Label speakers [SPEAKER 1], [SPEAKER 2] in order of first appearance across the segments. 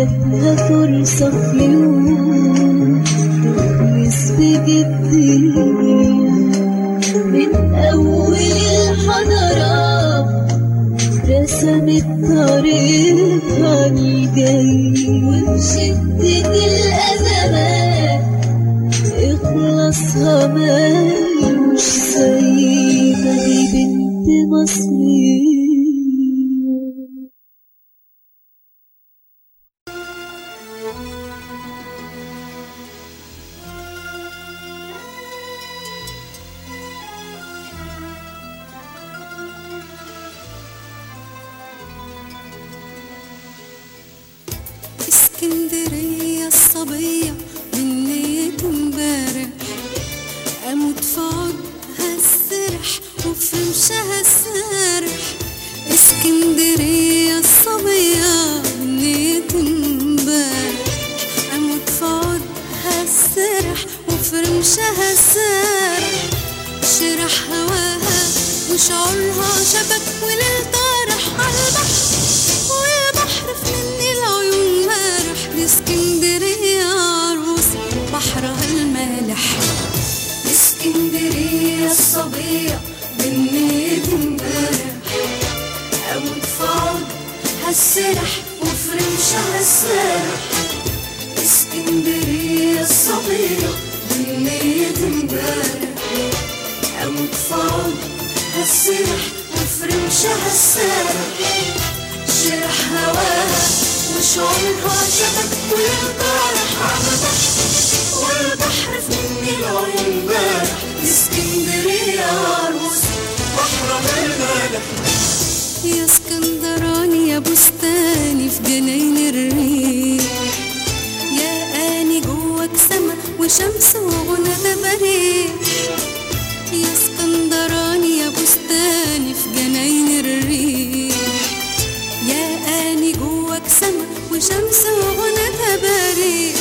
[SPEAKER 1] جاتها فرصة في يوم نسبة الدنيا من أول الحضارات رسمت طريقها الجاي وبشدة الأزمات إخلاصها مالوش سيدة دي بنت مصرية
[SPEAKER 2] اسكندرية الصبية من نية امبارح اموت في عودها السرح وفي مشاها السارح اسكندرية الصبية من نية امبارح اموت في عودها السرح وفي رمشها السارح شرح هواها وشعورها شبك وليل طارح عالبحر والبحر في مني العيون مارح دي اسكندرية عروس بحرها المالح اسكندرية الصبية بالنية امبارح أموت في عود هالسرح وفي رمشها السارح اسكندرية الصبية بالنية امبارح أموت في عود هالسرح وفي رمشها السارح شرح هواها وشعورها شبك والبارح على بحر والبحر في مني العيون بارح اسكندرية عروس بحر بالمالح يا اسكندراني يا بستاني في جناين الريح يا اني جواك سما وشمس وغنى تباريح يا اسكندراني يا بستاني في جناين الريح يا اني جواك سما وشمس وغنى تباريح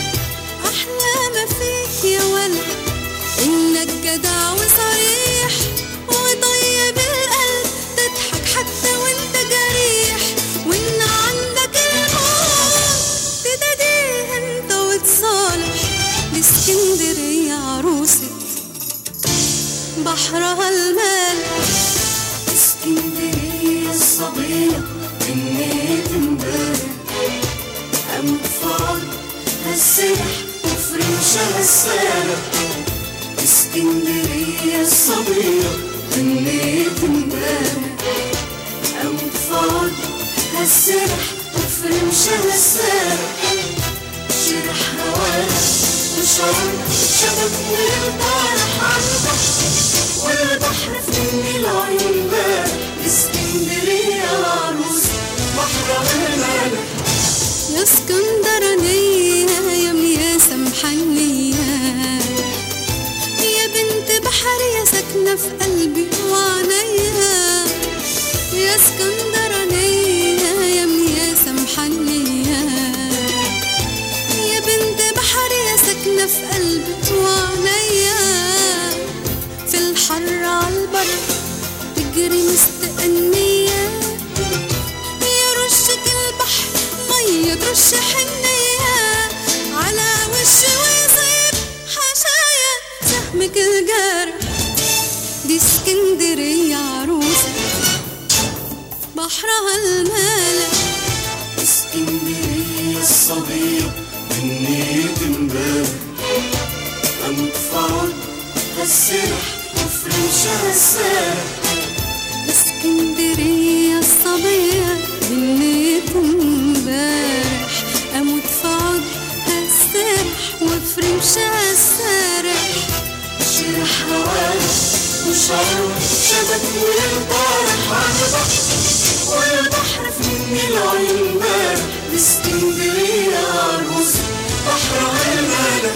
[SPEAKER 2] احلى ما فيك يا ولد انك جدع وصريح وطيب القلب تضحك حتى وانت جريح وان عندك الموت تداديه انت وتصالح دي اسكندرية عروسة بحرها المالح اسكندرية الصبية النية امبارح أموت في عود هالسرح وفي رمشها السارح اسكندرية الصبية النية امبارح أموت في عود هالسرح وفي رمشها السارح شرح هواها وشعور شبك والبارح عالبحر والبحر في مني العيون بارح اسكندرية عروس بحر المالح يا اسكندرانية يا مياسة محنية يا بنت بحر يا ساكنة في قلبي وعنيا يا اسكندرانية يا مياسة محنية يا بنت بحر يا ساكنة في قلبي وعنيا في الحر عالبر تجري مستقنية يا رشة البحر مية ترش حنية على وشي ويصيب حشايا سهمك الجارح دي اسكندرية عروسة بحرها المالح
[SPEAKER 3] اسكندرية الصبية بالنية امبارح أموت في عود هالسرح وفي رمشها السارح
[SPEAKER 2] اسكندرية الصبية بالليل امبارح اموت في عودها السرح وفي رمشها السارح
[SPEAKER 3] شرح هواها وشعور شبك والبارح على بحر والبحر في مني العيون بارح اسكندرية عروس بحرها المالح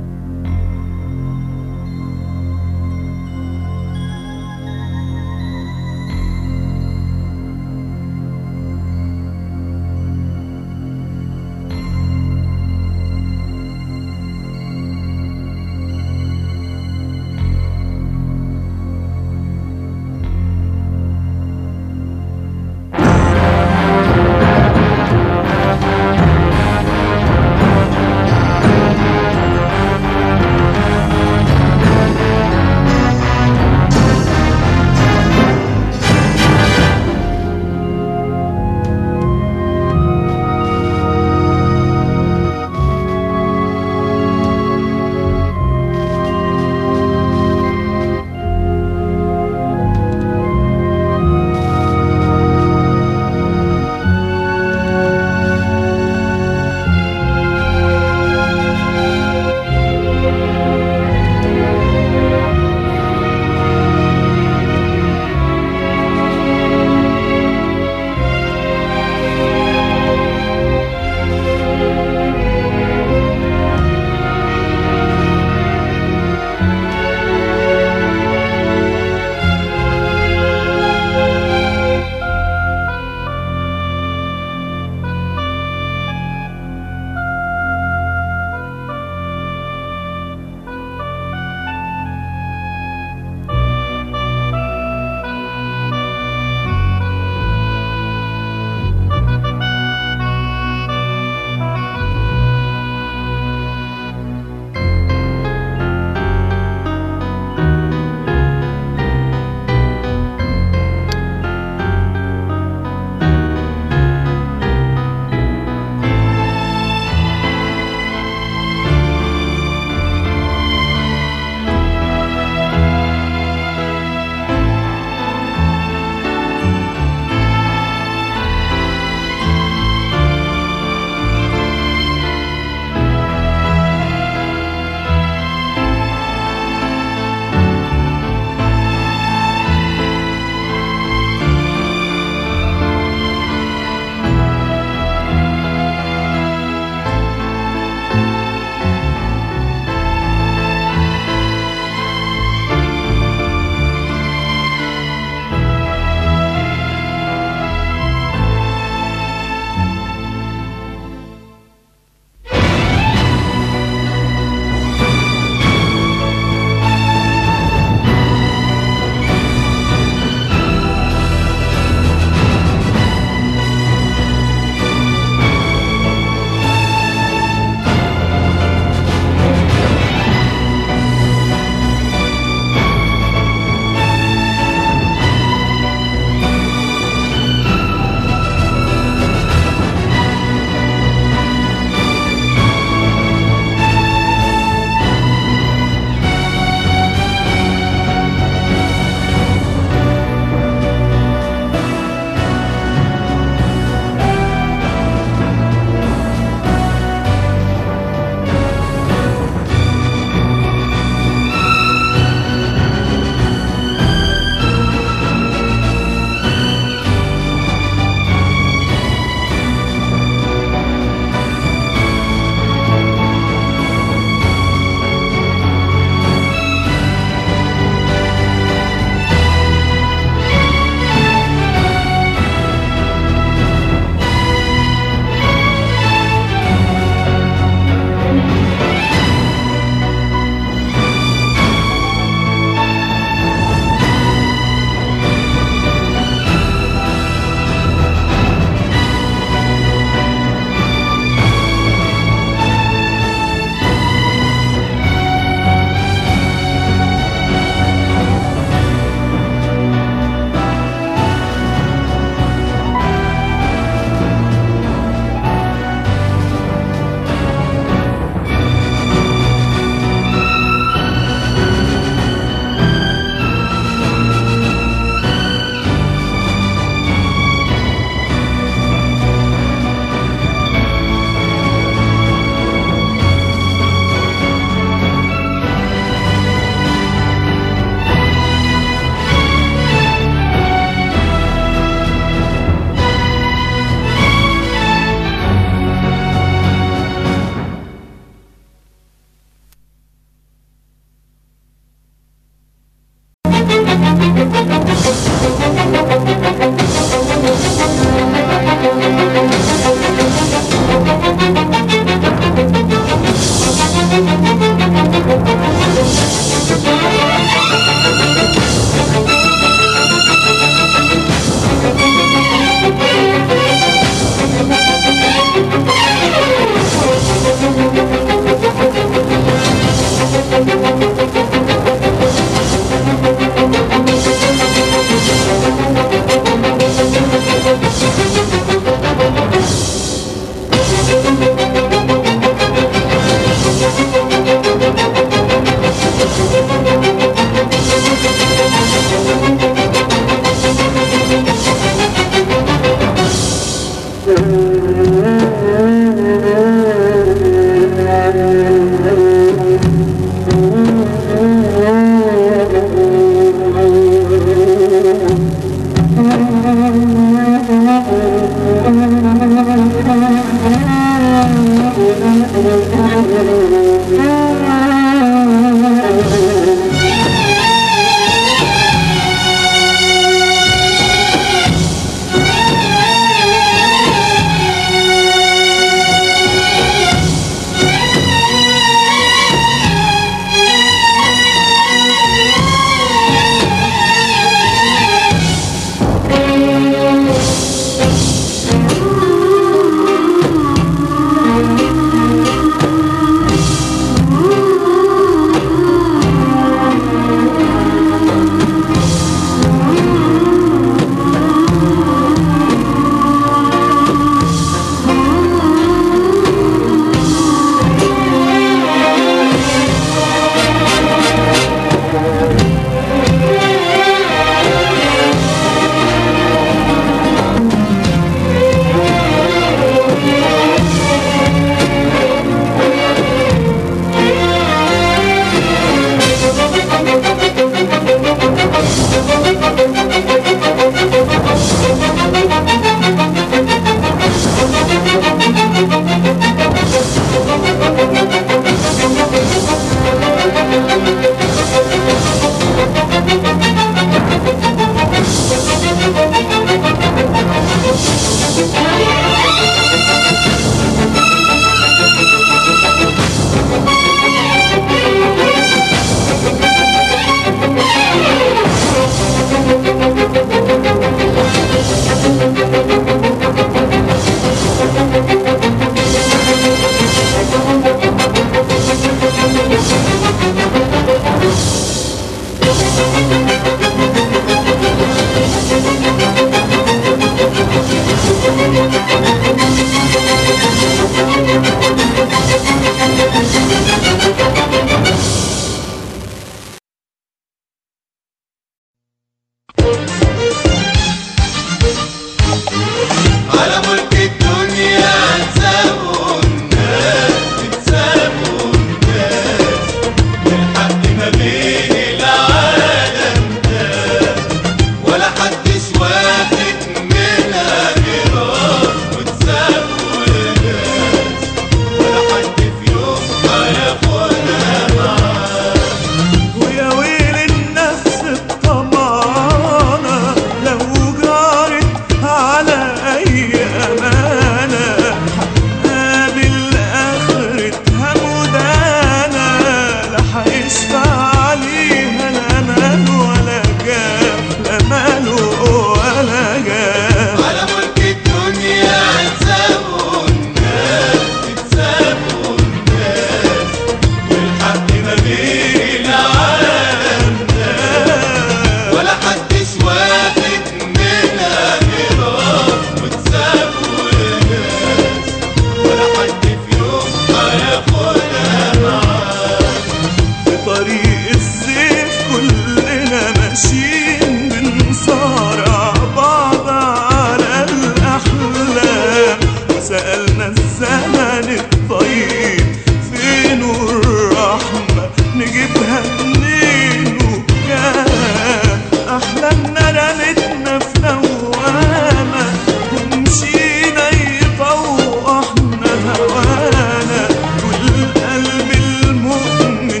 [SPEAKER 3] على ملك الدنيا تسابوا الناس تسابوا الناس الحق ما بين العالم ده ولا حدش واخد منها جرام وتسابوا الناس ولا حد في يوم هياخدها معاه
[SPEAKER 4] ويا ويل النفس الطمانة لو جارت على أي أمانة هتقابل آخرتها مدانة لا هيشفع عليها لا مال ولا جاه لا مال ولا جاه
[SPEAKER 3] على ملك الدنيا تسابوا الناس تسابوا الناس والحق ما بين العالم ده ولا حدش واخد منها جرام وتسابوا الناس ولا حد في يوم هياخدها معاه
[SPEAKER 4] في طريق السيف كلنا ماشيين بنصارع بعض على الأحلام وسألنا الزمن الطيب فين الرحمة نجيبها منين وكام أحلامنا رمتنا في نوامة ومشينا يطوحنا هوانا والقلب المؤمن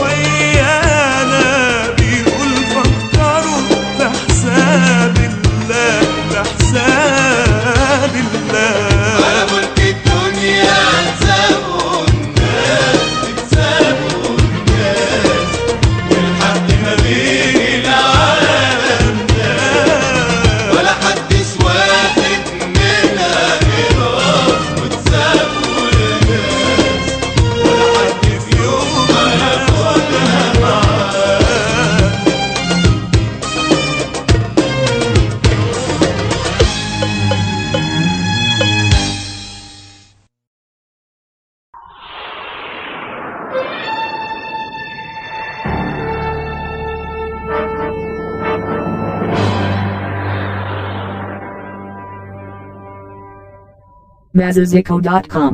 [SPEAKER 4] ويانا بيقول فكروا في حساب الله في حساب الله
[SPEAKER 3] على ملك الدنيا تسابوا الناس تسابوا الناس والحق ما بين العالم ده ولا حدش واخد منها جرام وتسابوا الناس ولا حد في يوم هياخدها معاه
[SPEAKER 5] Mazazico.com.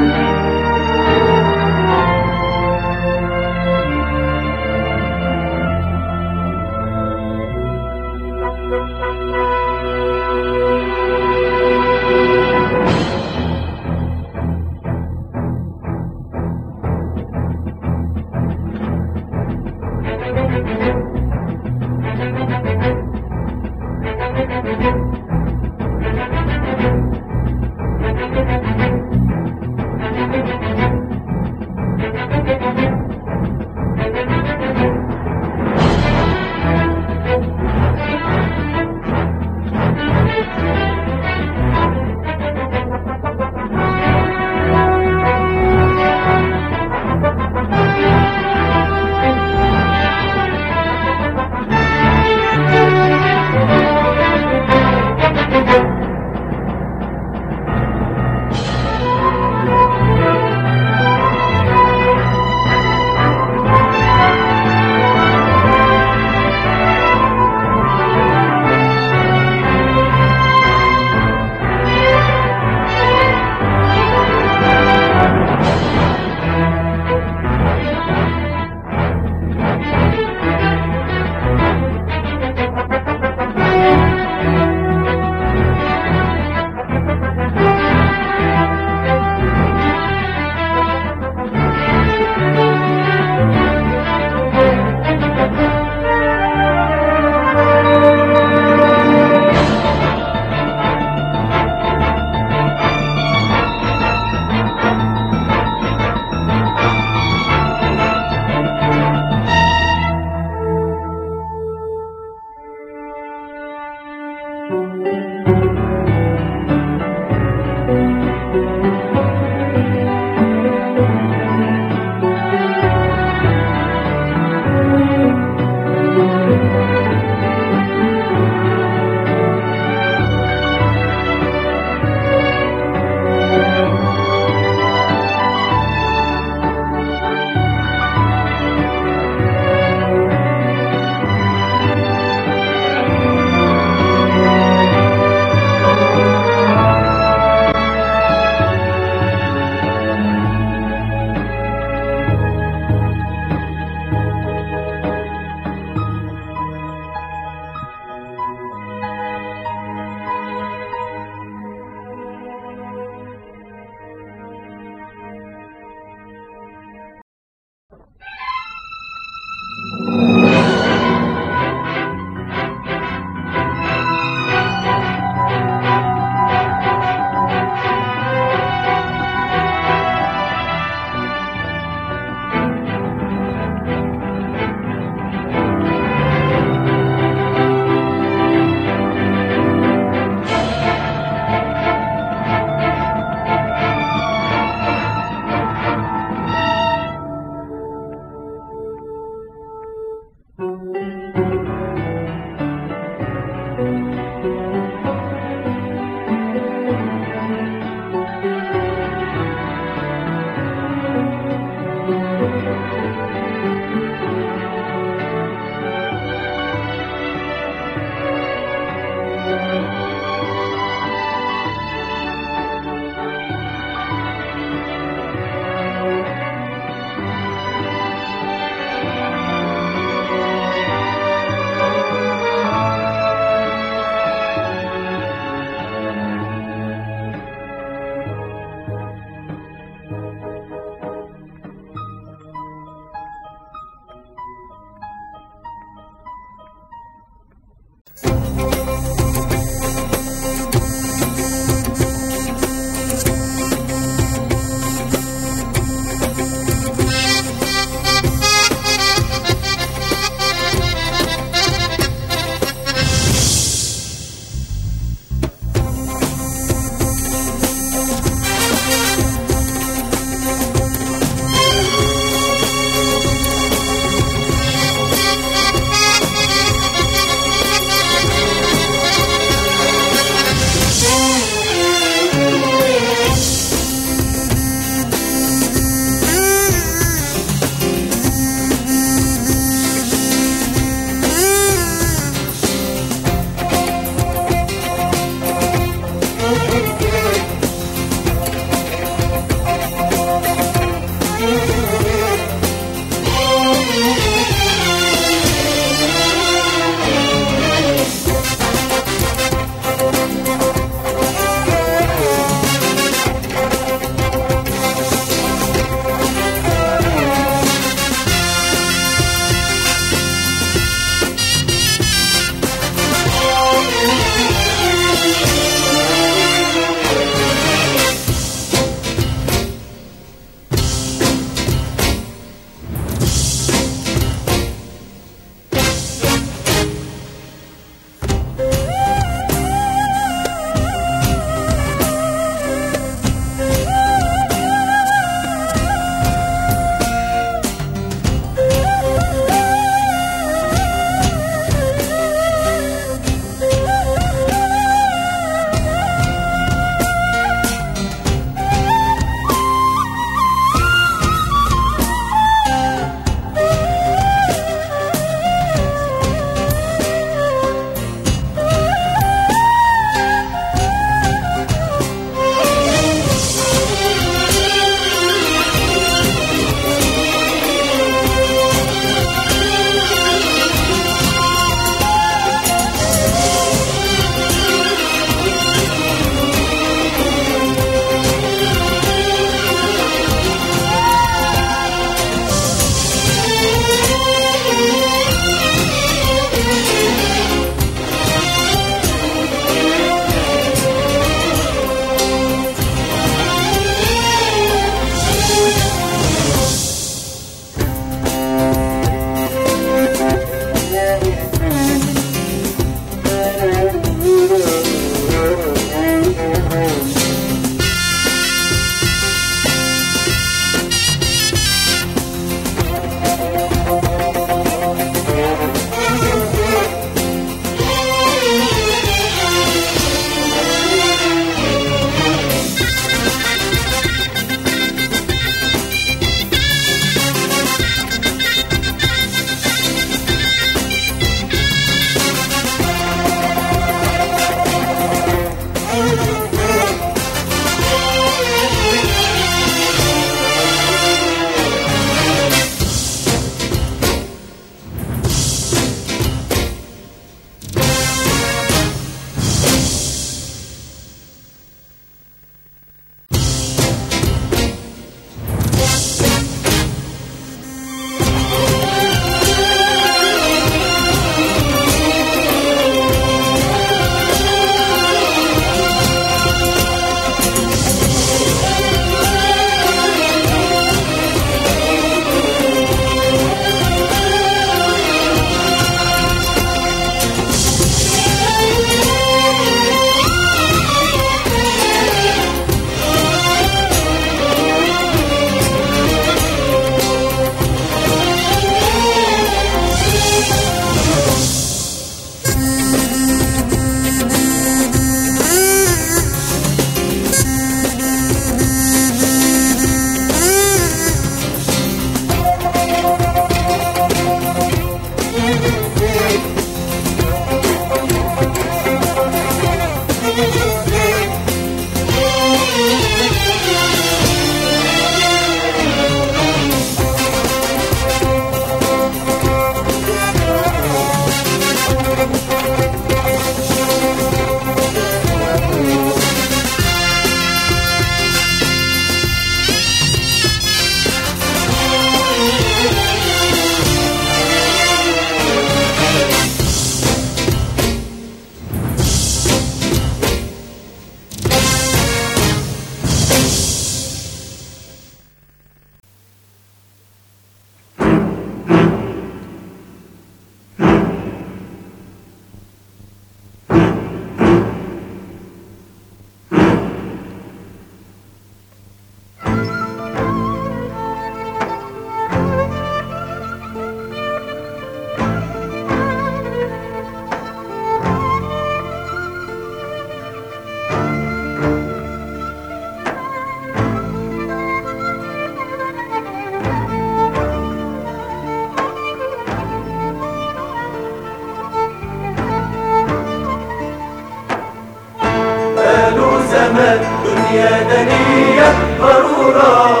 [SPEAKER 3] زمان دنيا دنية ضرورة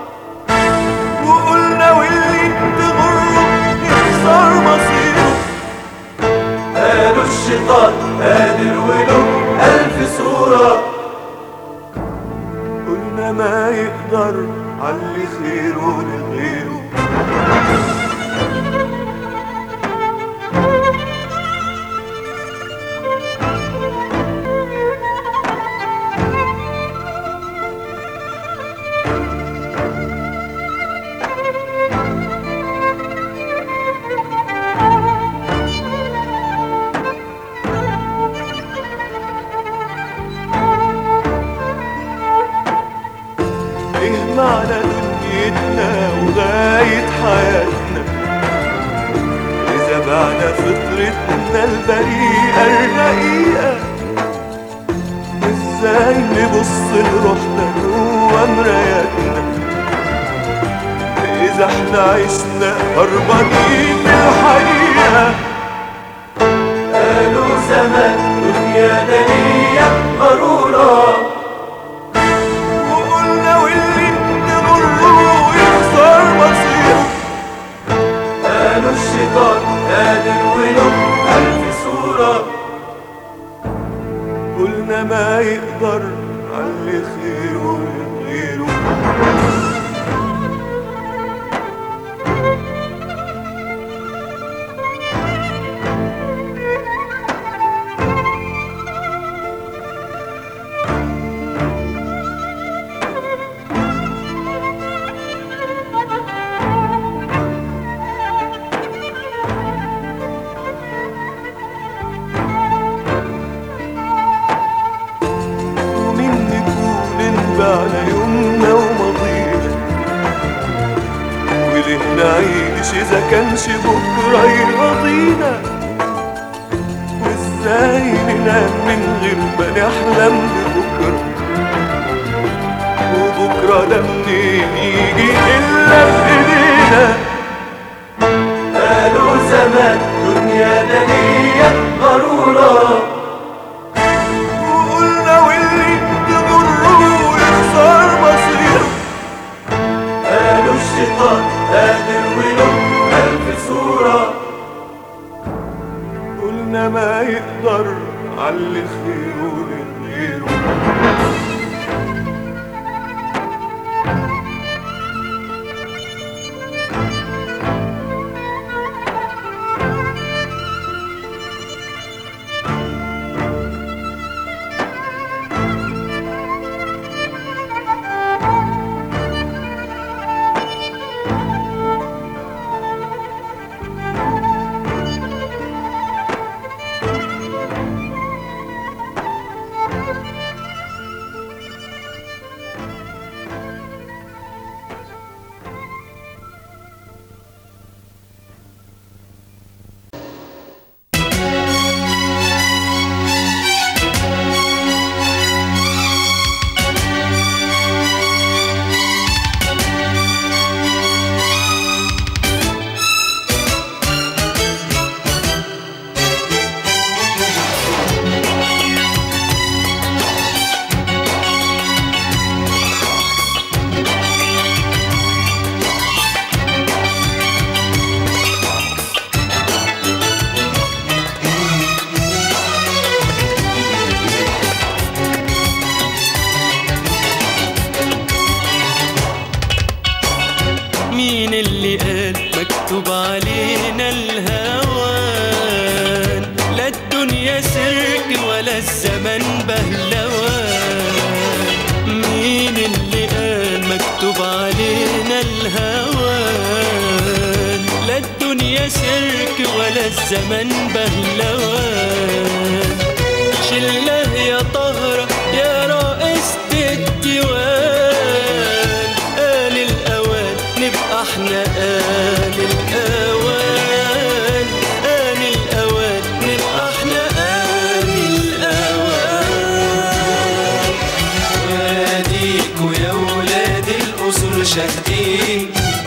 [SPEAKER 4] وقلنا واللي تغره يخسر مصيره
[SPEAKER 3] قالوا الشيطان قادر وله ألف صورة
[SPEAKER 4] قلنا ما يقدر علي خيره لغيره ايه معنى دنيتنا وغاية حياتنا إذا بعنا فطرتنا البريئة الرقيقة ازاي نبص لروحنا جوا مراياتنا إذا احنا عشنا هربانين من الحقيقة
[SPEAKER 3] قالوا زمان دنيا دنية ضرورة
[SPEAKER 4] وقلنا واللي نمره يخسر مصيره
[SPEAKER 3] قالوا الشيطان قادر وله ألف صورة
[SPEAKER 4] قلنا ما يقدر علي خيره لغيره ومين نكون انبعنا يومنا وماضينا وليه نعيش اذا كانش بكره يرضينا وازاي ننام من غير ما نحلم ببكره وبكره ده منين يجي الا بايدينا
[SPEAKER 3] قالوا زمان دنيا دنية ضرورة
[SPEAKER 4] وقلنا واللي تضره يخسر مصيره
[SPEAKER 3] قالوا الشيطان قادر وله ألف صورة
[SPEAKER 4] قلنا ما يقدر علي خيره لغيره
[SPEAKER 5] مين اللي قال مكتوب علينا الهوان لا الدنيا سرك ولا الزمن بهلوان مين اللي قال مكتوب علينا الهوان لا الدنيا سرك ولا الزمن بهلوان شله يا طهرة يا رئيسة الديوان آل الأوان نبقى احنا آل الأوان آل الأوان نبقى احنا آل الأوان واديكوا يا ولاد الأسر شاهدين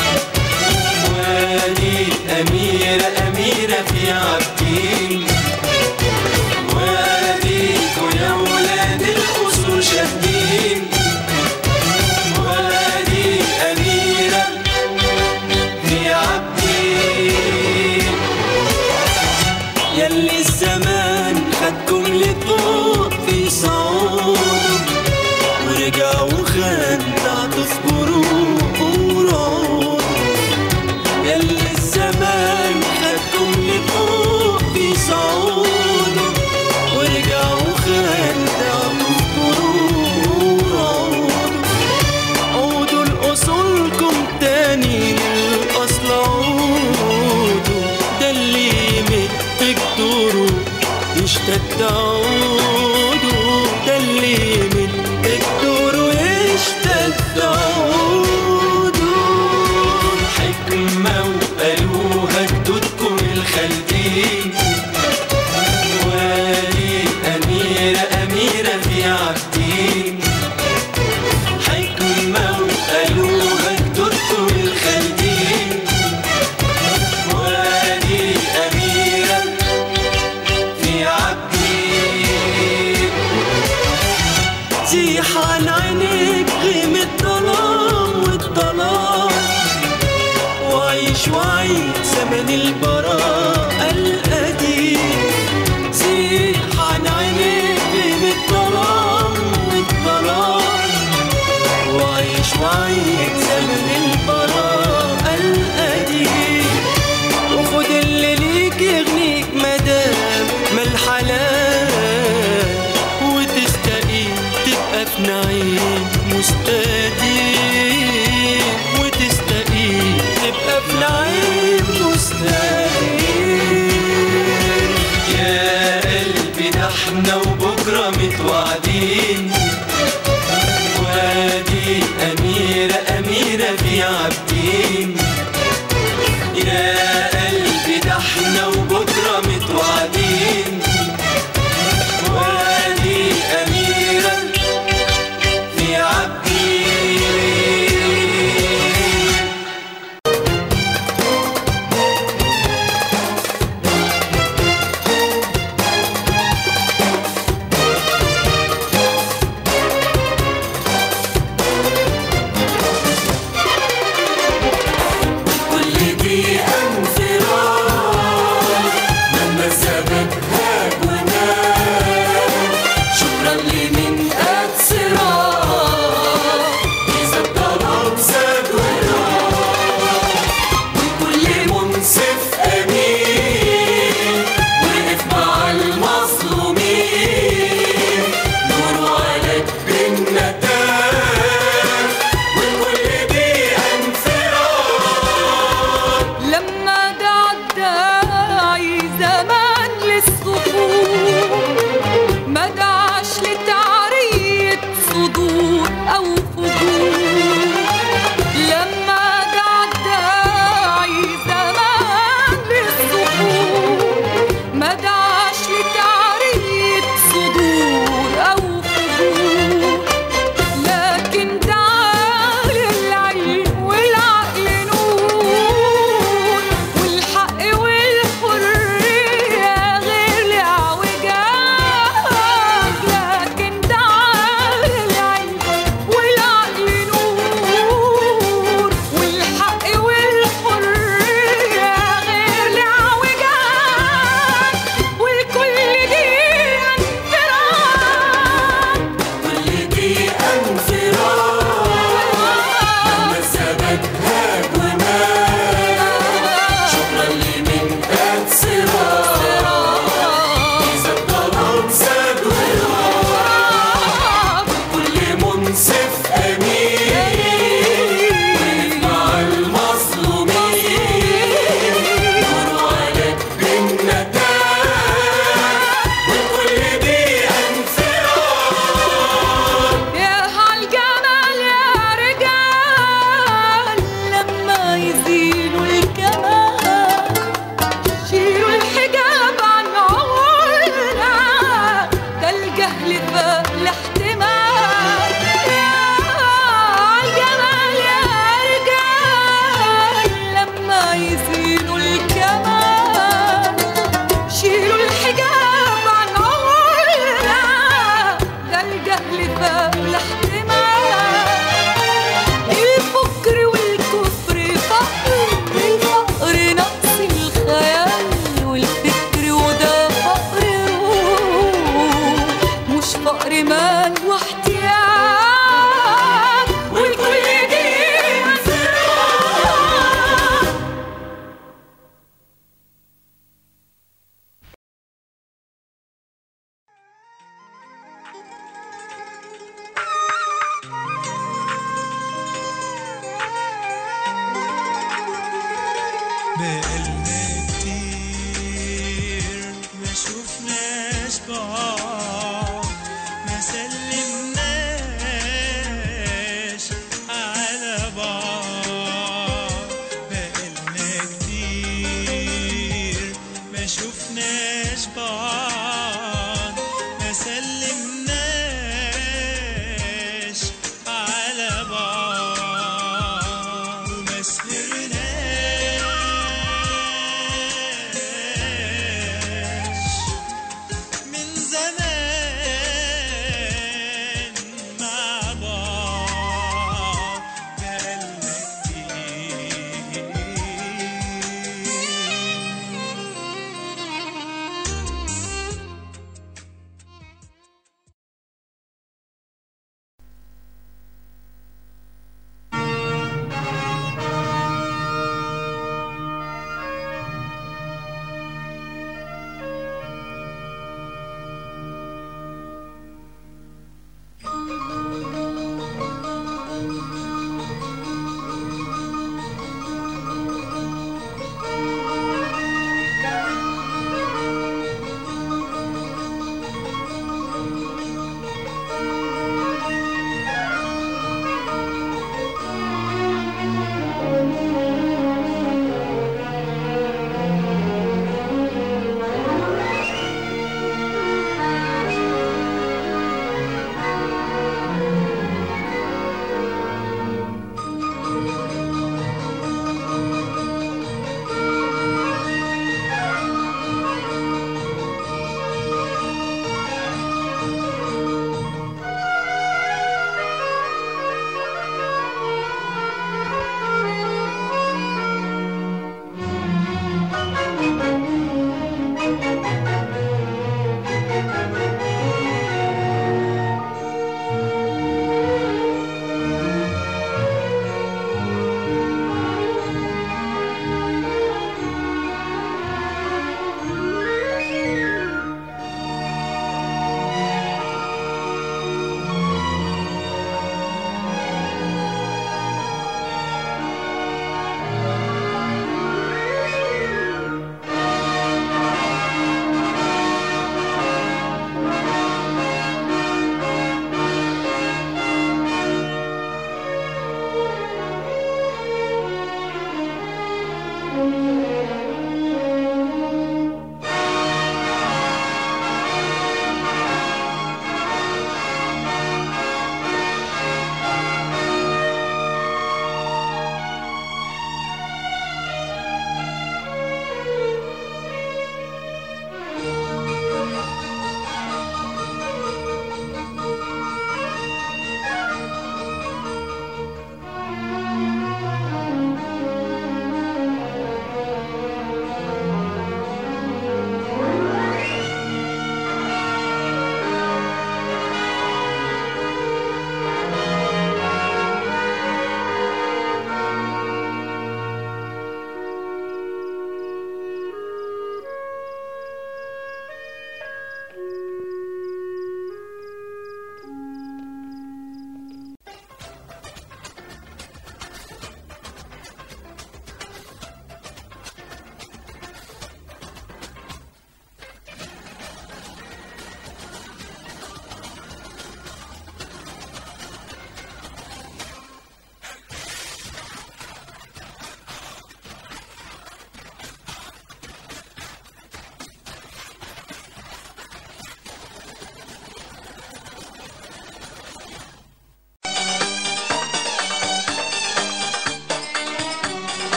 [SPEAKER 5] وادي أميرة أميرة في عابدين واديكوا يا ولاد الأسر شاهدين يشتد عوده ده اللي يمد الدور ويشتد عوده حكمة وقالوها جدودكم الخالدين وادي أميرة أميرة في عابدين حكمة وقالوها جدودكم الخالدين وادي أميرة في عابدين زيح عن عينيك غيم الظلام والظلام وعيش وعيد زمن البراء القديم زيح عن عينيك غيم الظلام والظلام وعيش وعيد زمن البراء القديم وخد اللي ليك يغنيك مدام ما الحلال وتستقيم تبقى في نعيم مستديم وتستقيم تبقى في نعيم مستديم يا قلبي ده احنا وبكره متوعدين وادي أميرة أميرة في عابدين يا قلبي ده احنا وبكرة متوعدين وادي أميرة في عابدين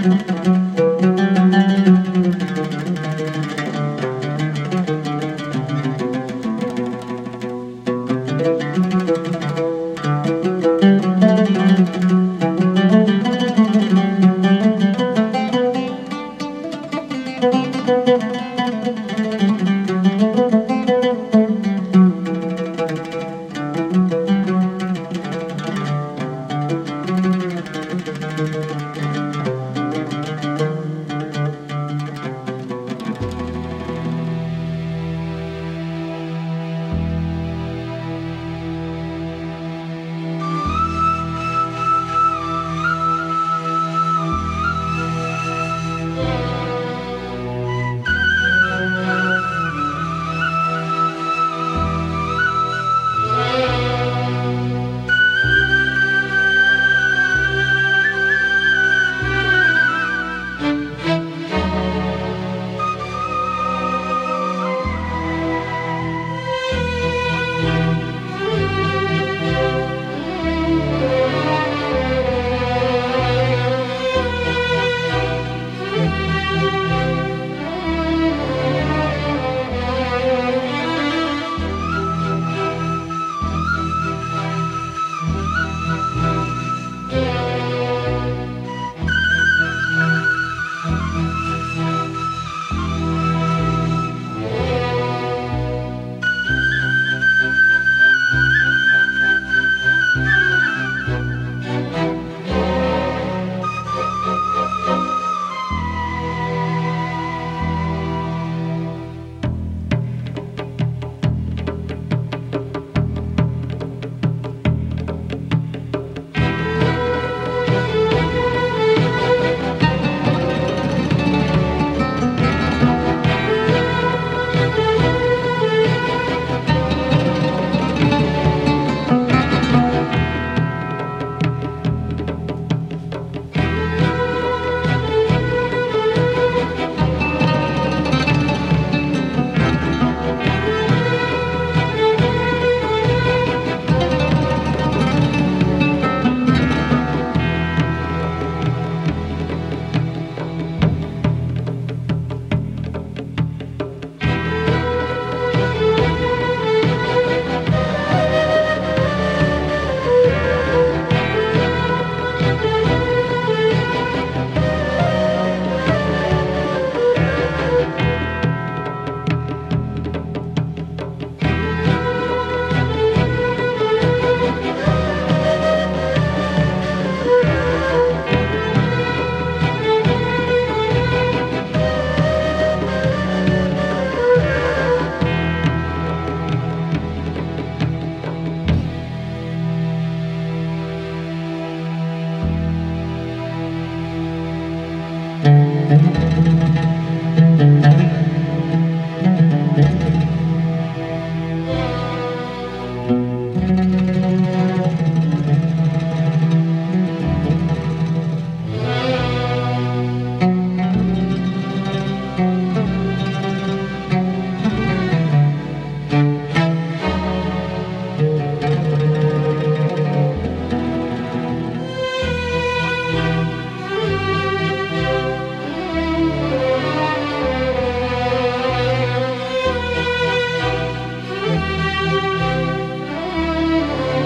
[SPEAKER 1] Thank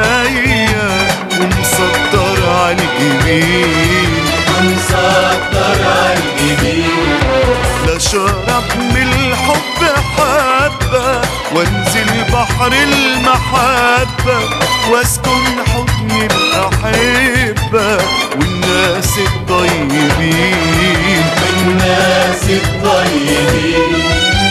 [SPEAKER 4] عينيا ومسطر على الجبين
[SPEAKER 3] مسطر عالجبين
[SPEAKER 4] لا شرب من الحب حبة وانزل بحر المحبة واسكن حضن الأحبة والناس الطيبين
[SPEAKER 3] الناس الطيبين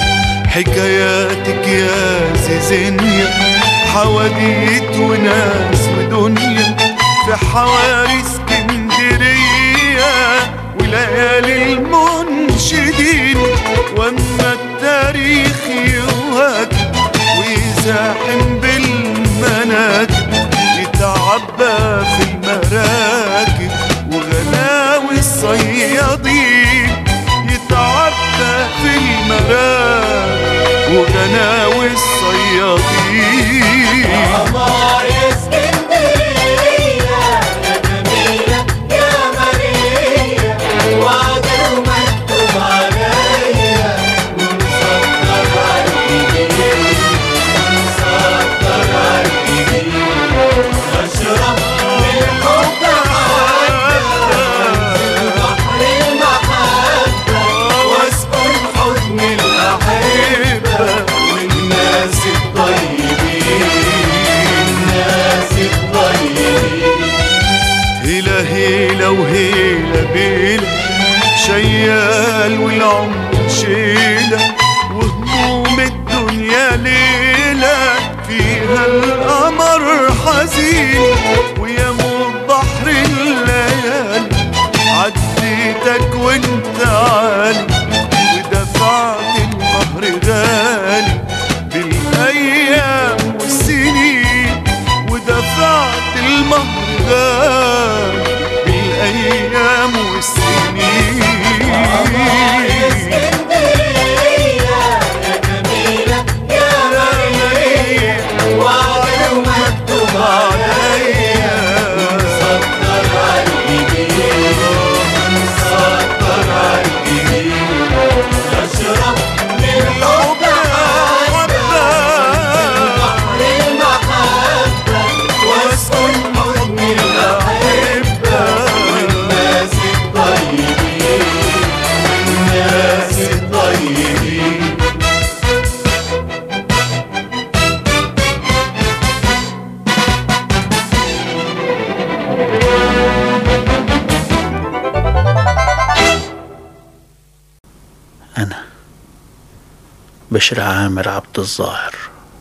[SPEAKER 4] حكاياتك يا زيزينيا حواديت وناس ودنيا في حواري اسكندرية وليالي المنشدين واما التاريخ يوهج ويزاحم بالمناكب يتعبى في المراكب وغلاوي الصيادين يتعبى في المراكب وغناوي الصيادين
[SPEAKER 3] قمر اسكندرية يا جميلة يا ماريا وعدل مكتوب عليا ومسطر عالجبين مسطر عالجبين أشرب من حب حبة بحر المحبة واسكن حضن الأحبة والناس الطيبين الناس الطيبين
[SPEAKER 4] هيلا هيلا وهيلا بيلا شيال والعمر شيلة وهموم الدنيا ليلة فيها القمر حزين ويموت بحر الليالي عديتك وانت عالي ودفعت المهر غالي بالايام والسنين ودفعت المهر غالي بالايام والسنين
[SPEAKER 3] اسكندرية يا جميلة يا ماريا وعدل مكتوب عليا مسطر عالجبين مسطر عالجبين أشرب من حب حبة بحر المحبة واسكن حضن الأحبة والناس الطيبين والناس الطيبين
[SPEAKER 6] أنا بشر عامر عبد الظاهر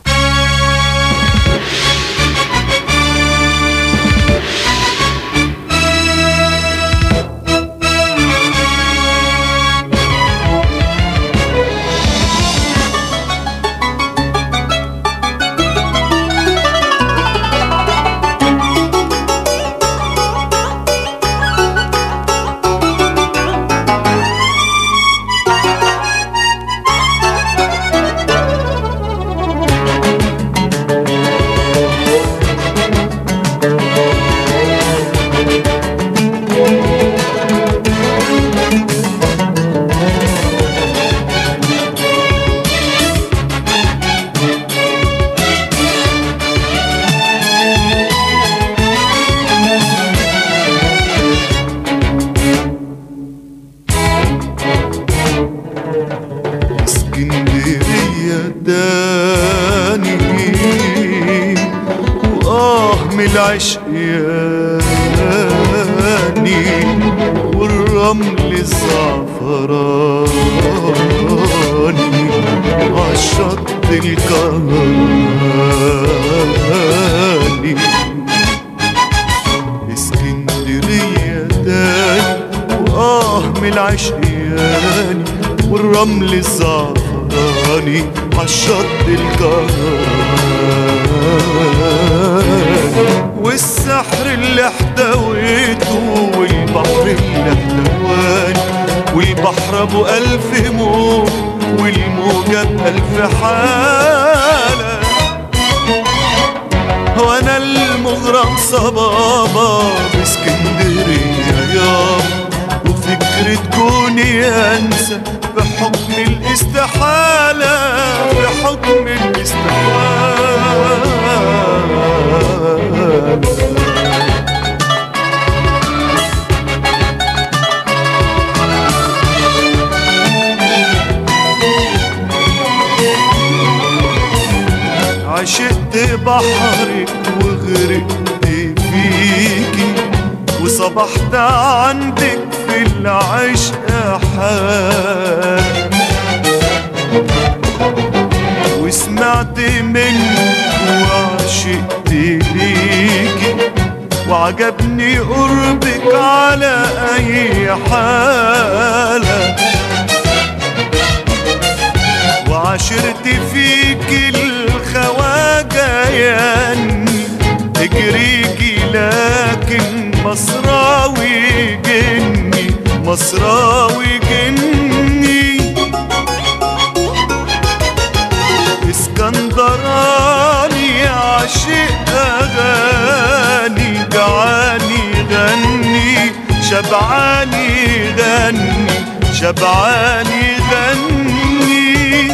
[SPEAKER 4] اسكندرية داني وآه من العشق ياني والرمل الزعفراني عالشط الكهرباني اسكندرية تاني وآه من العشقياني والرمل الزعفراني عالشط الكهرباني والسحر اللي احتويته والبحر اللي احتواني والبحر ابو الف موج والموجة بألف حالة وانا المغرم صبابة باسكندرية يابا وفي فكرة كوني أنسى بحكم الاستحالة بحكم الاستحالة عشقت بحرك وغرقت فيكي وصبحت عندك في العشق حال وسمعت منك وعشقت ليكي وعجبني قربك على أي حالة وعشرت فيك الخواجة يعني تجريكي لكن مصراوي جني مصراوي جني اسكندراني عاشق اغاني جعاني غني شبعاني غني شبعاني غني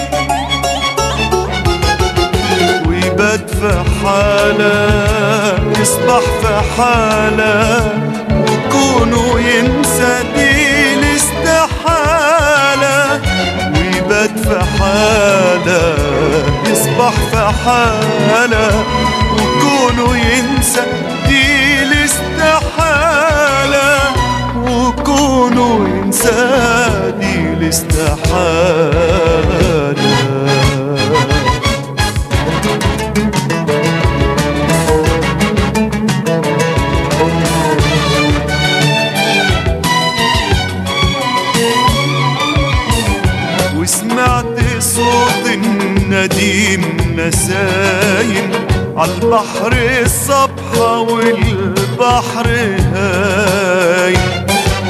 [SPEAKER 4] ويبات في حالة يصبح في حالة وكونه ينسى دي الاستحالة ويبات في حالة يصبح في حالة وكونه ينسى دي الاستحالة وكونه ينسى دي الاستحالة وسمعت صوت النديم نسايم عالبحر الصبحة والبحر هايم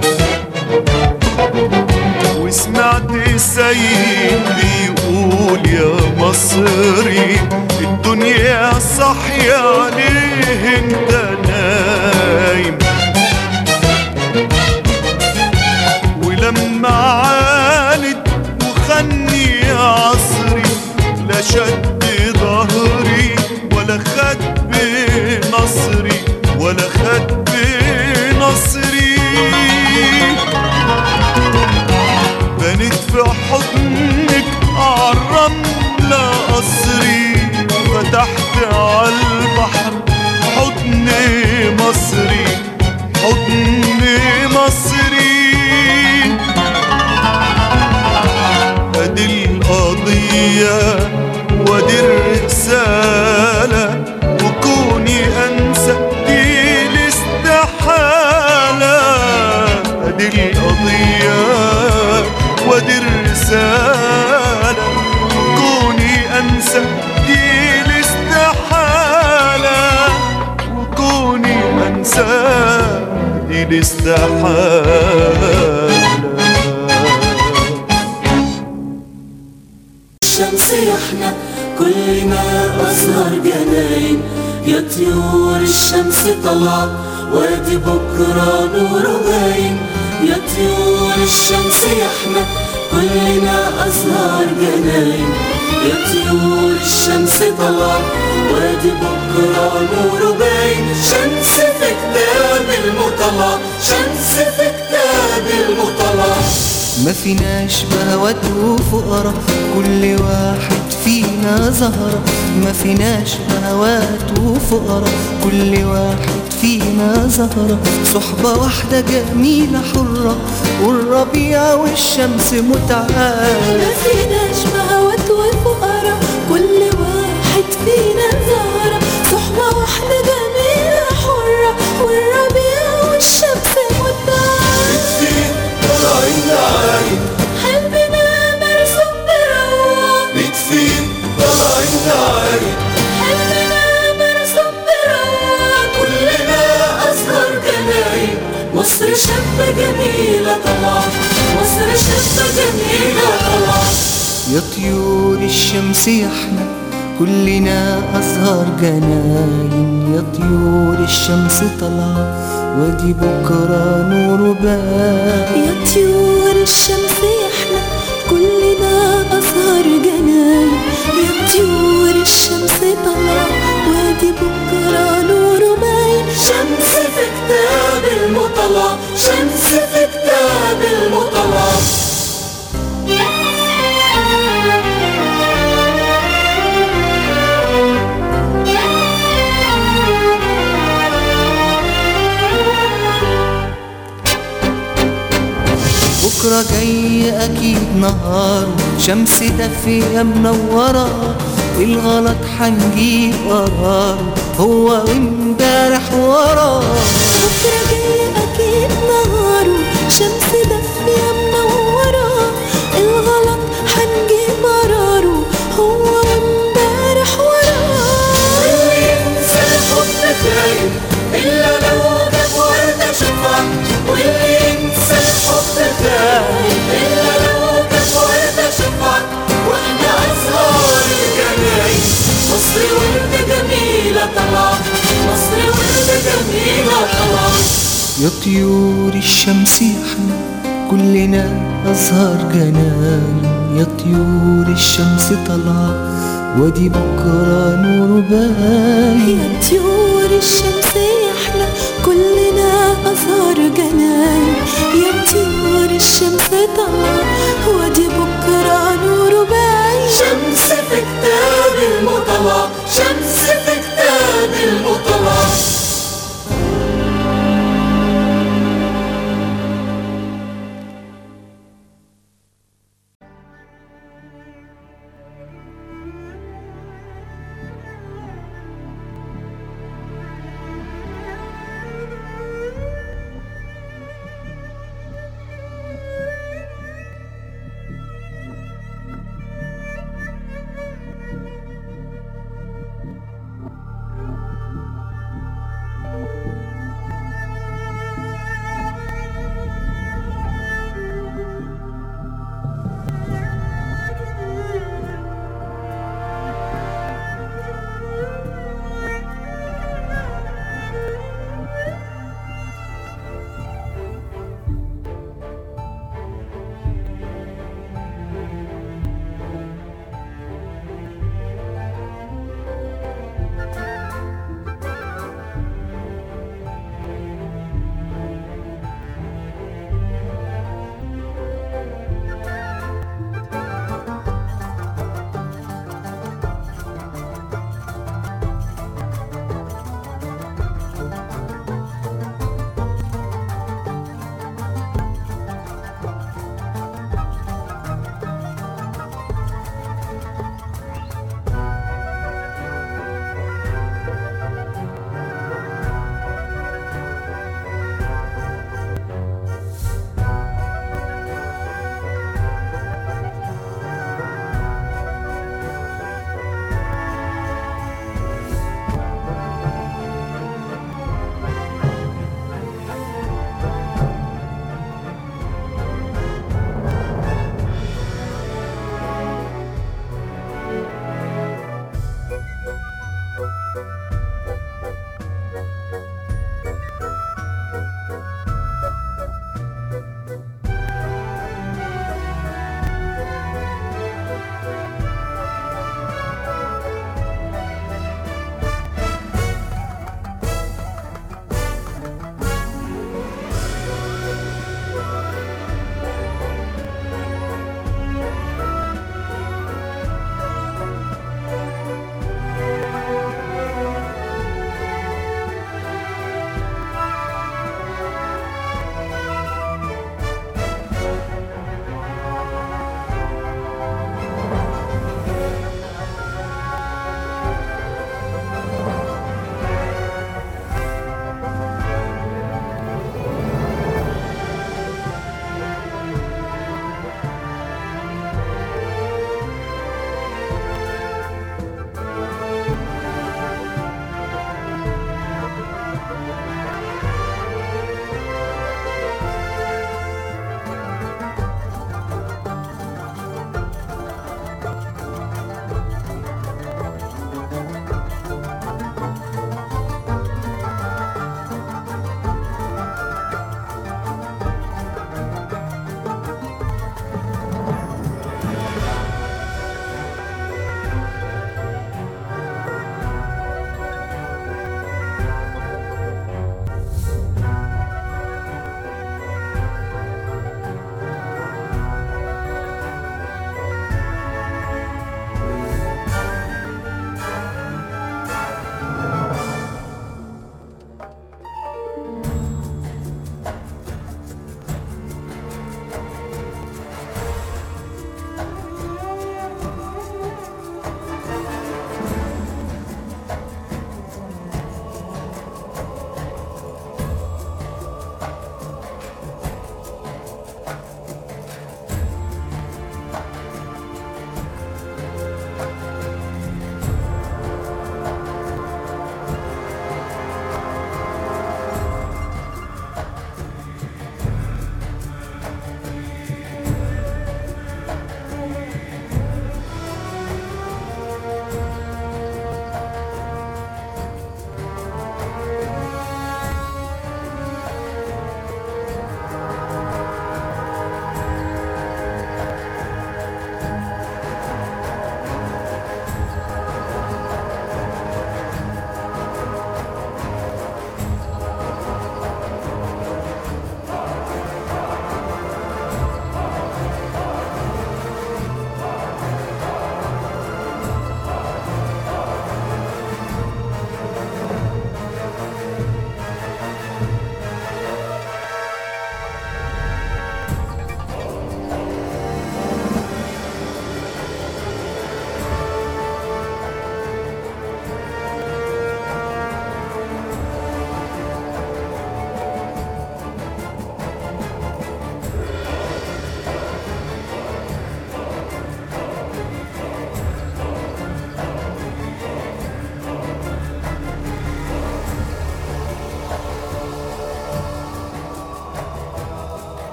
[SPEAKER 4] وسمعت سيد بيقول يا مصري الدنيا صحية ليه انت نايم ولما عاند وخني عصري لا شد ظهري ولا خد بنصري ولا خد بنصري بنت في حضنك عالرملة قصري فتحت عالبحر حضن مصري حضن مصري ادي القضية وادي الرسالة وكوني انسى دي الاستحالة ادي القضية وادي الرسالة وكوني انسى دي الاستحالة وكوني انسى دي الاستحالة
[SPEAKER 1] الشمس يحنى كلنا أزهر جناين يا طيور الشمس طلع وادي بكرة نور باين يا طيور الشمس يحنى كلنا أزهر جناين يا طيور الشمس طلع وادي بكرة نور باين شمس في كتاب المطلع شمس في كتاب المطلع
[SPEAKER 7] ما فيناش بهوات وفقرا كل واحد فينا زهرة ما فيناش بهوات وفقرا كل واحد فينا زهرة صحبة واحدة جميلة حرة والربيع والشمس متعال
[SPEAKER 2] ما فيناش بهوات وفقراء كل واحد فينا زهرة صحبة واحدة جميلة حرة والربيع والشمس متعال
[SPEAKER 3] طالعين عايد
[SPEAKER 2] حلمنا مرسوم بروعة
[SPEAKER 3] بتفيد طالعين عايد
[SPEAKER 2] حلمنا مرسوم بروعة
[SPEAKER 1] كلنا أزهر جناين مصر شابة جميلة طلعت مصر شابة جميلة طلعت
[SPEAKER 7] يا طيور الشمس يحنى كلنا أزهار جناين يا طيور الشمس طلع وادي بكرة نور باب
[SPEAKER 2] يا طيور الشمس احنا كلنا أزهر جناين يا طيور الشمس طلع وادي بكرة نور باين
[SPEAKER 1] شمس في كتاب المطلع شمس في كتاب المطلع
[SPEAKER 7] بكرة جاي أكيد نهار شمس دافية منورة الغلط حنجيب قرار هو امبارح ورا
[SPEAKER 2] بكرة جاي أكيد نهاره شمس دافية منورة الغلط حنجيب قراره هو امبارح وراه
[SPEAKER 1] واللي ينسى الحب خاين إلا لو جاب وردة شفع واللي ينسى الحب خاين إلا لو جاب وردة شفع واحنا أزهار الجناين مصر وردة جميلة طلع مصر وردة جميلة طلع
[SPEAKER 7] يا طيور الشمس احنا كلنا أزهار جنان يا طيور الشمس طلع وادي بكرة نور باين
[SPEAKER 2] يا طيور الشمس احنا كلنا أزهار جناين يا طيور الشمس طلع وادي بكرة نور باين
[SPEAKER 1] شمس في كتاب المطلع شمس في كتاب المطلع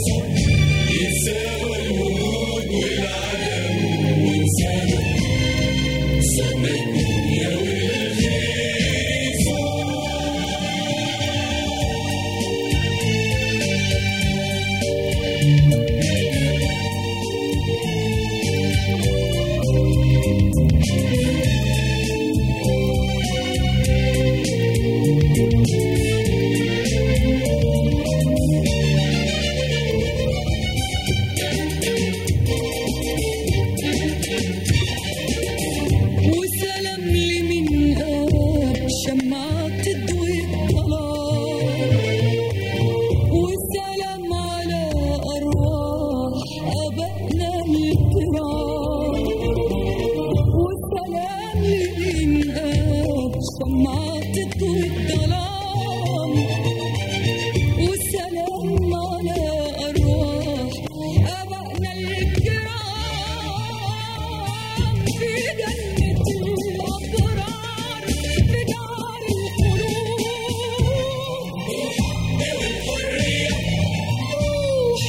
[SPEAKER 2] وسلام لمن قاب شمعة تضوي الظلام وسلام على أرواح آبائنا الكرام وسلام لمن قاب شمعة تضوي الظلام وسلام على أرواح آبائنا الكرام في جنة الأبرار في دار الخلود روح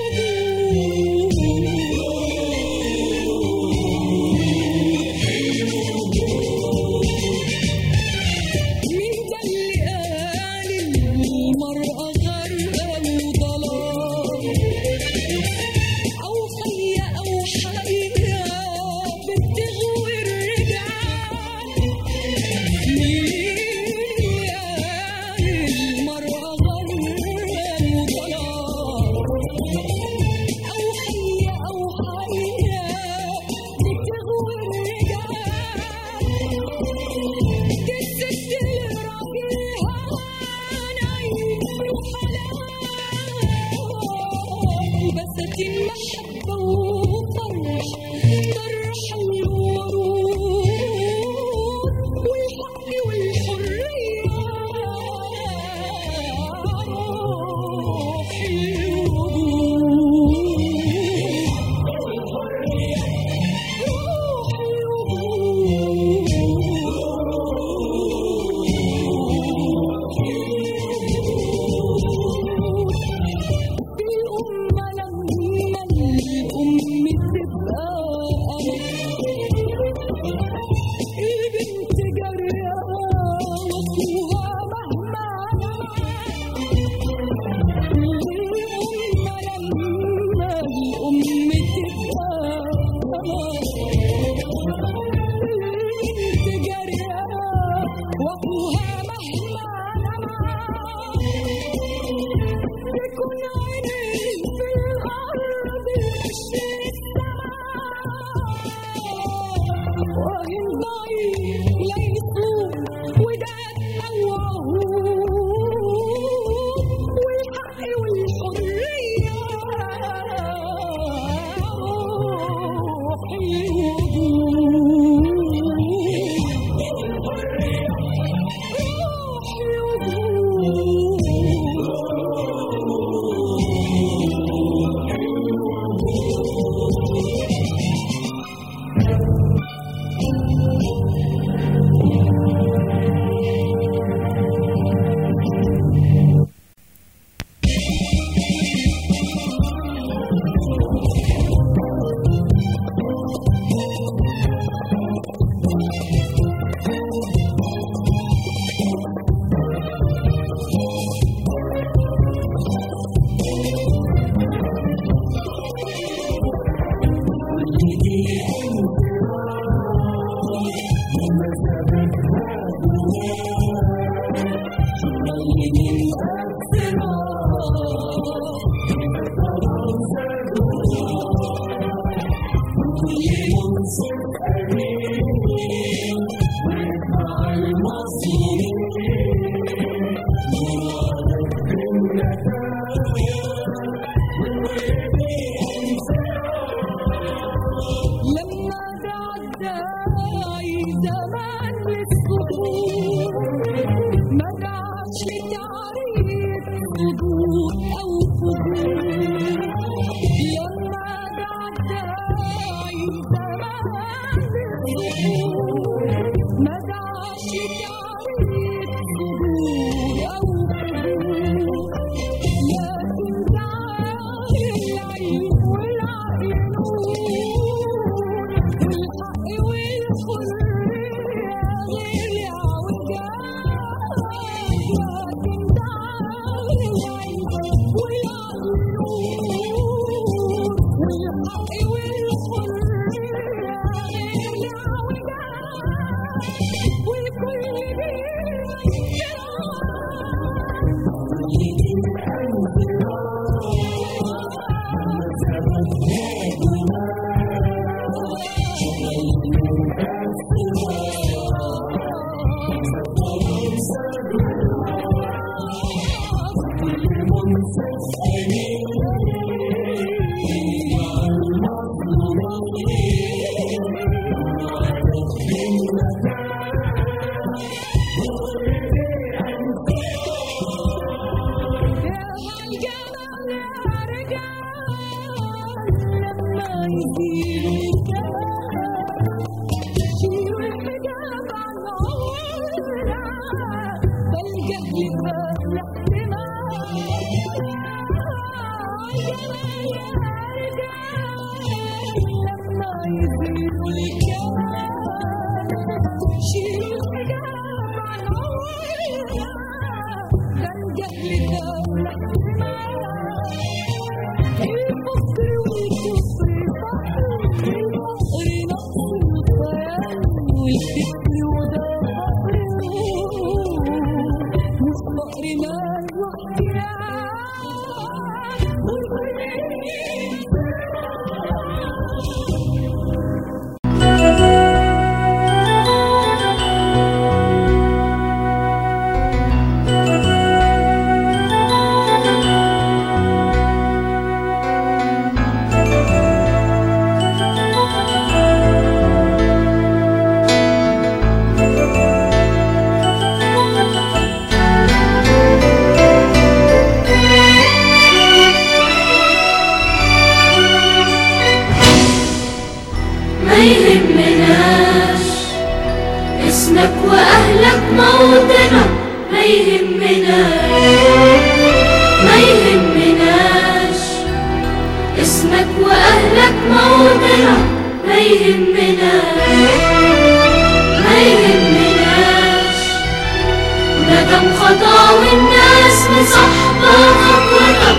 [SPEAKER 2] مين ده اللي قال المرأة غرقة وضلال أو خية أو حية بتغوي الرجال مين اللي قال المرأة غرقة وضلال أو خية أو حية بتغوي الرجال دي الست اللي راجلها نايم وحلال بساتين محبة وفرح طرح الورود والحق والحرية روح الأمة لما الأم تبقى يزيلوا الكلام شيلوا الحجاب عن عمرنا بلجأ لباب الاحتمال يا رجال لما يزيلوا الكلام شيلوا الحجاب عن عمرنا بلجأ لباب الاحتمال الفقر والكفر فقر الفقر نقص الخيال والفكر وده فقر والفقر مال واحتياج
[SPEAKER 1] ما يهمناش اسمك واهلك موطنك ما يهمناش ما يهمناش اسمك واهلك موطنك ما يهمناش ما يهمناش ندم خطا والناس مصاحبة خطوتك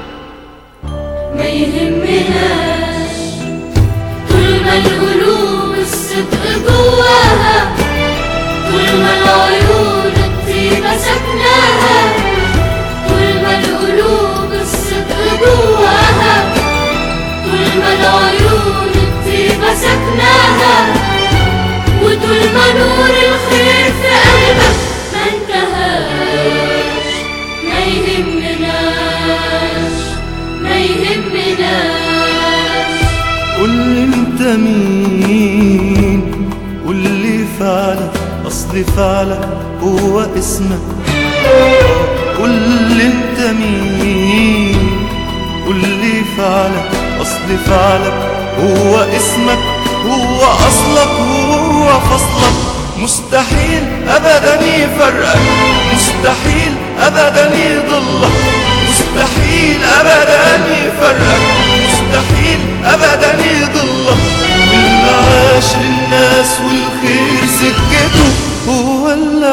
[SPEAKER 1] ما يهمناش طول ما القلوب الصدق جواها طول ما العيون الطيبة سكناها طول ما القلوب الصدق جواها طول ما العيون الطيبة سكناها وطول ما نور الخير في قلبك ما انتهاش ما يهمناش ما يهمناش
[SPEAKER 3] قول لي انت مين قول لي فعلك اصل فعلك هو اسمك قول لي انت مين قول لي فعلك اصل فعلك هو اسمك هو اصلك هو فصلك مستحيل ابدا يفرقك مستحيل ابدا يضلك مستحيل ابدا يفرقك مستحيل ابدا يضلك واللي عاش للناس والخير سكته هو اللي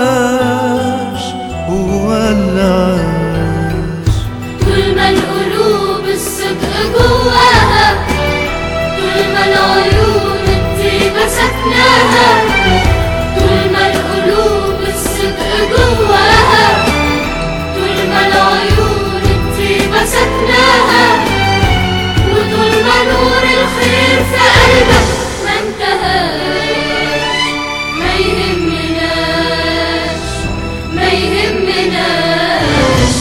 [SPEAKER 3] عاش هو اللي عاش
[SPEAKER 1] طول ما القلوب الصدق جواها طول ما العيون الطيبة سكناها طول ما القلوب الصدق جواها طول ما العيون الطيبة سكناها وطول ما نور الخير في قلبك ما انتهاش ما يهمناش ما يهمناش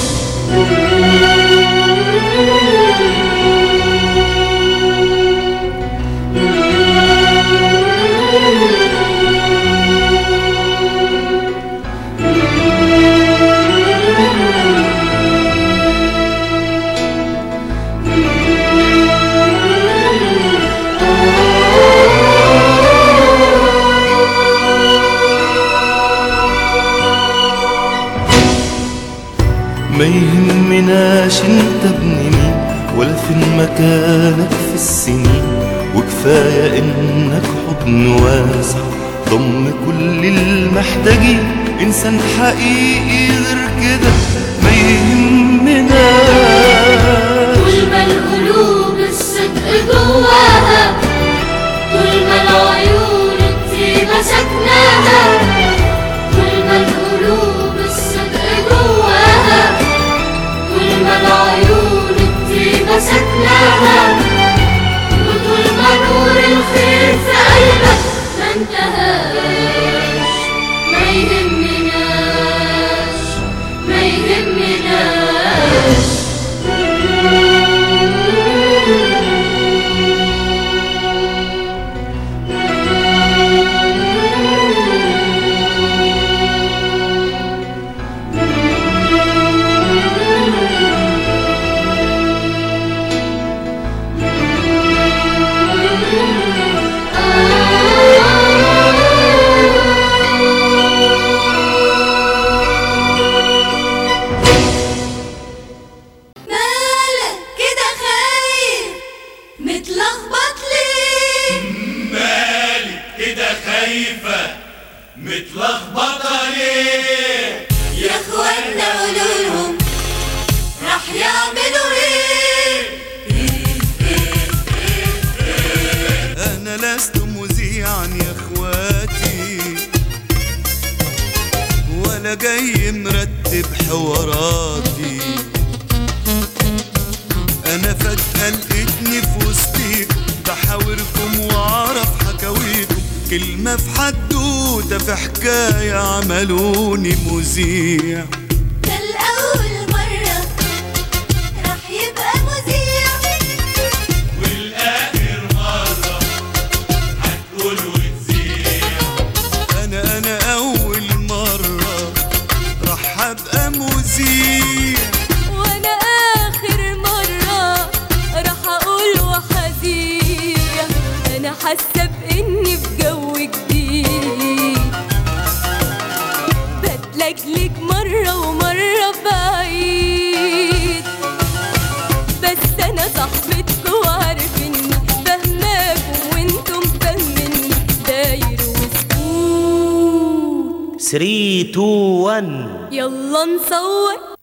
[SPEAKER 3] ما يهمناش انت ابن مين ولا فين مكانك في السنين وكفاية انك حضن واسع ضم كل المحتاجين انسان حقيقي غير كده ما يهمناش
[SPEAKER 1] طول ما القلوب الصدق جواها طول ما العيون الطيبة سكناها طول ما القلوب الصدق جواها طول ما العيون الطيبة سكناها وطول ما نور الخير في قلبك ما انتهاش ما يهمناش ما يهمناش متلخبطة ليه
[SPEAKER 8] يا اخوانا قولولهم راح يعملوا ايه
[SPEAKER 9] أنا لست مذيعا يا إخواتي ولا جاي مرتب حواراتي أنا فجأة لقيتني في وسطيكم بحاوركم وأعرف حكاويكم كلمة في حدوتة في حكاية عملوني مذيع
[SPEAKER 8] ده الأول مرة راح يبقى مذيع
[SPEAKER 1] والآخر مرة هتقول وتزيع
[SPEAKER 9] أنا أنا أول مرة راح أبقى مذيع
[SPEAKER 2] وانا اخر مرة راح اقول وحذيع انا حاسة باني في جو جديد بتلجلج مرة ومرة بعيد بس انا صاحبتكم وعارف اني فاهماكم وانتم فاهميني داير وسكوت
[SPEAKER 10] 3 2 1
[SPEAKER 2] يلا نصور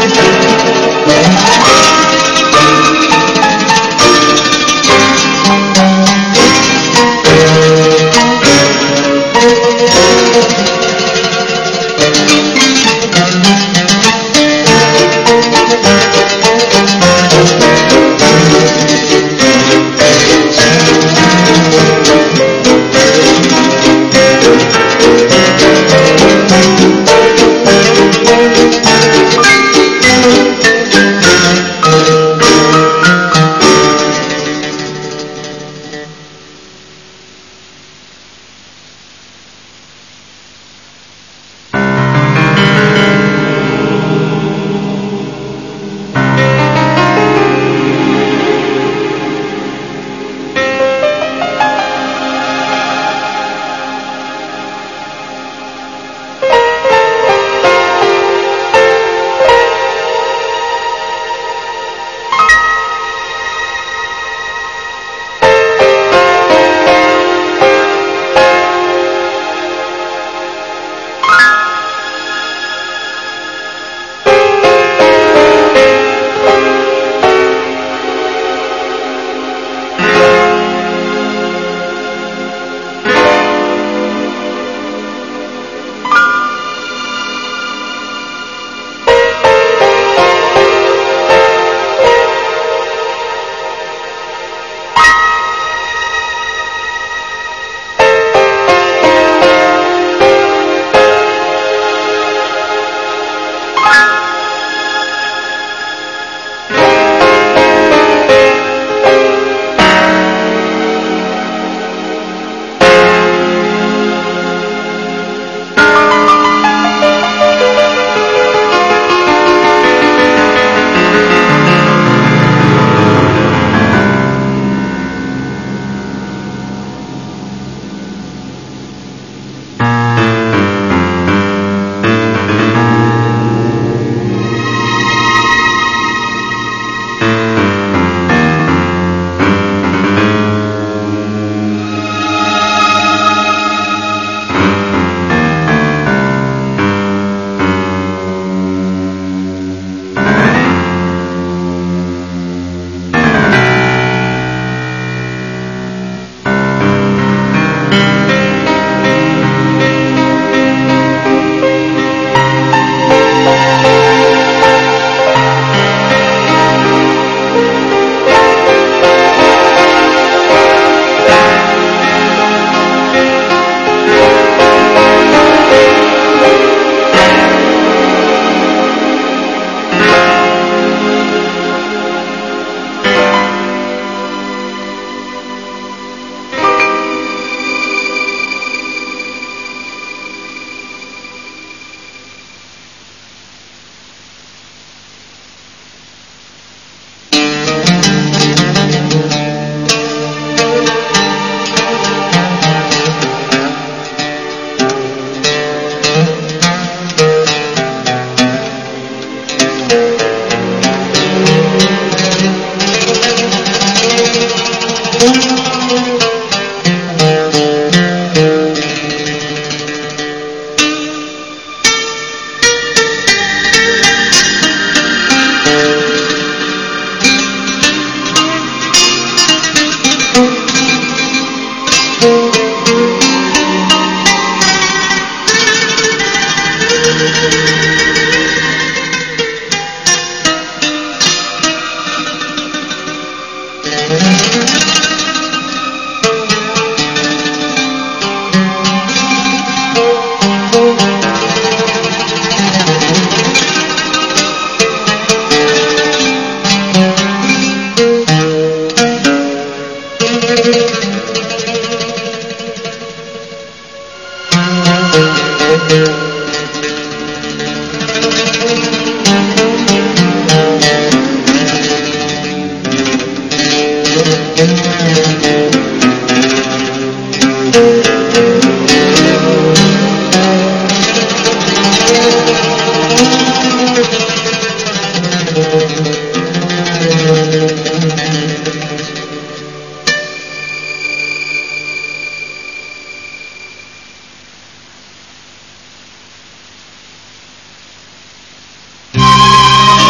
[SPEAKER 1] Thank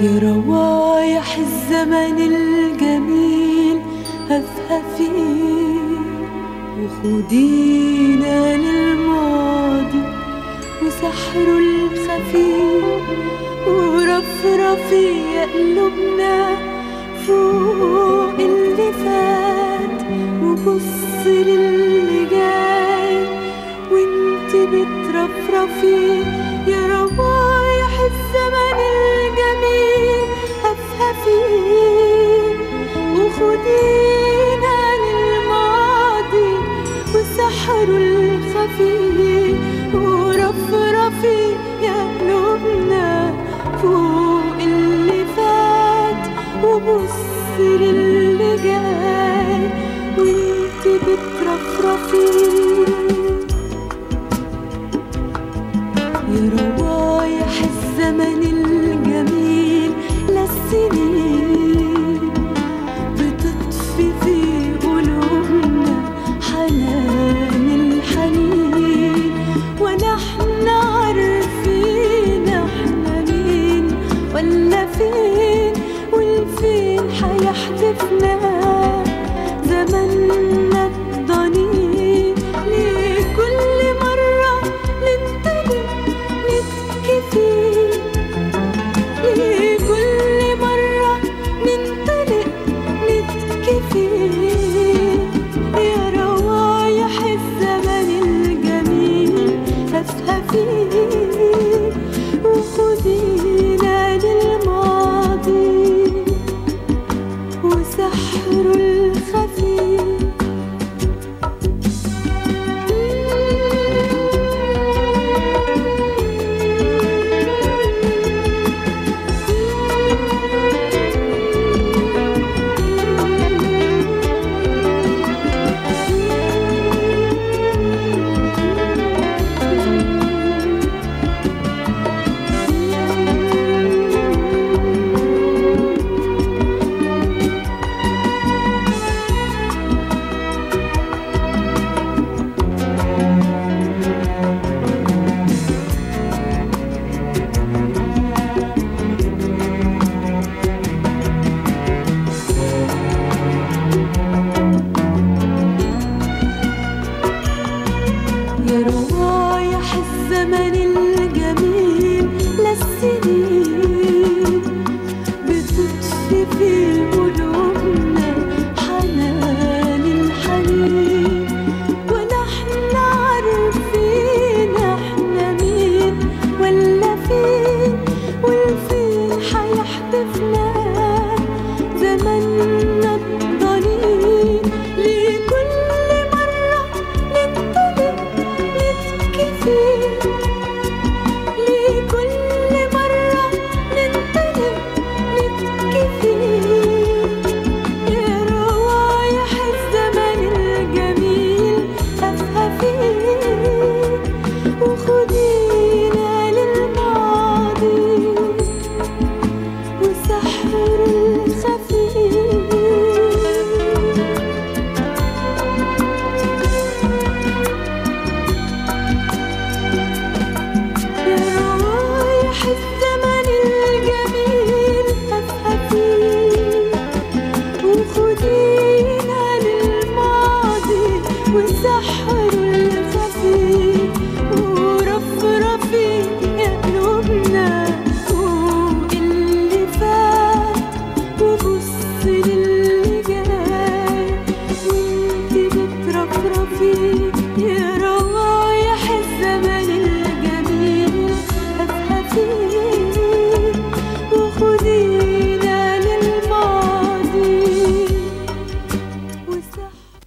[SPEAKER 2] يا روايح الزمن الجميل هفهفي وخدينا للماضي وسحره الخفي ورفرفي يا قلوبنا فوق اللي فات وبص للي جاي وانت بترفرفي يا روايح الزمن الجميل هفهفي وخدينا للماضي وسحره الخفي ورفرفي يا قلوبنا فوق اللي فات وبص للي جاي وانت بترفرفي يا روايح الزمن الجميل للسنين بتطفي في قلوبنا حنان الحنين ونحن عارفين احنا مين ولا فين والفين حيحدفنا زمننا الضنين ليه كل مرة ننتبه نتكفي ليه كل مرة ننطلق نتكفي يا روايح الزمن الجميل هفهفي وخدينا للماضي وسحره الخفي يا روايح الزمن الجميل للسنين بتطفي في قلوبنا حنان الحنين ونحن عارفين احنا مين ولا فين والفين حيحدفنا زمننا الضنين لكل مرة ننطلق نتكفي لكل مرة ننطلق نتكفي يا روايح الزمن الجميل هفهفي وخدينا للماضي وسحر الخفي يا روايح الزمن الجميل هفهفي وخدينا للماضي وسحر الخفي ورفرفي يا قلوبنا فوق اللي فات وبص للي جاي وانت بترفرفي يا روايح الزمن الجميل هفهفي وخدينا للماضي وسحر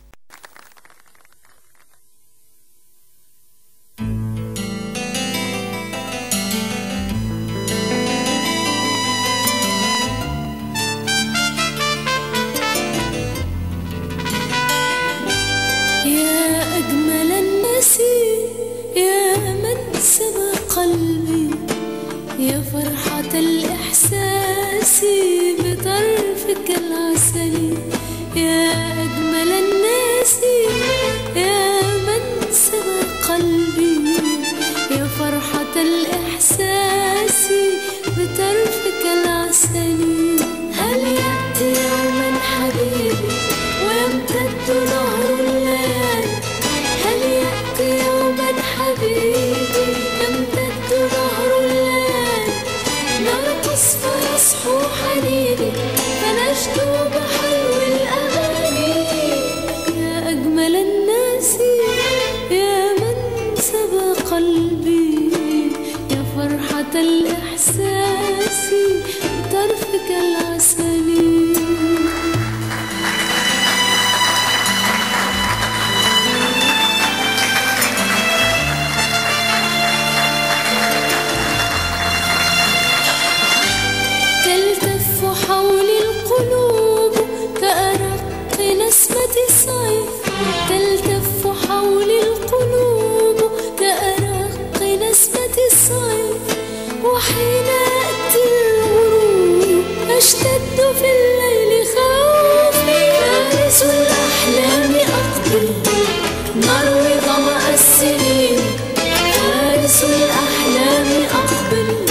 [SPEAKER 10] يا أجمل النسيم يا من سبق قلبي يا فرحة الإحساس بطرفك العسلي يا أجمل الناس يا من سبق قلبي يا فرحة الإحساس بطرفك العسلي هل يأتي يوما حبيبي ويمتد نهر الليالي هل يأتي يوما حبيبي يمتد نهر الليالي نرقص فيصحو حنيني فنشدو بحلو الأغاني يا أجمل الناس يا من سبى قلبي يا فرحة الإحساس بطرفك العسلي تلتف حولي القلوب كأرق نسمة صيف تلتف حولي القلوب كأرق نسمة صيف وحين يأتي الغروب أشتد في الليل خوفي فارس الأحلام أقبل نروي ظمأ السنين فارس الأحلام أقبل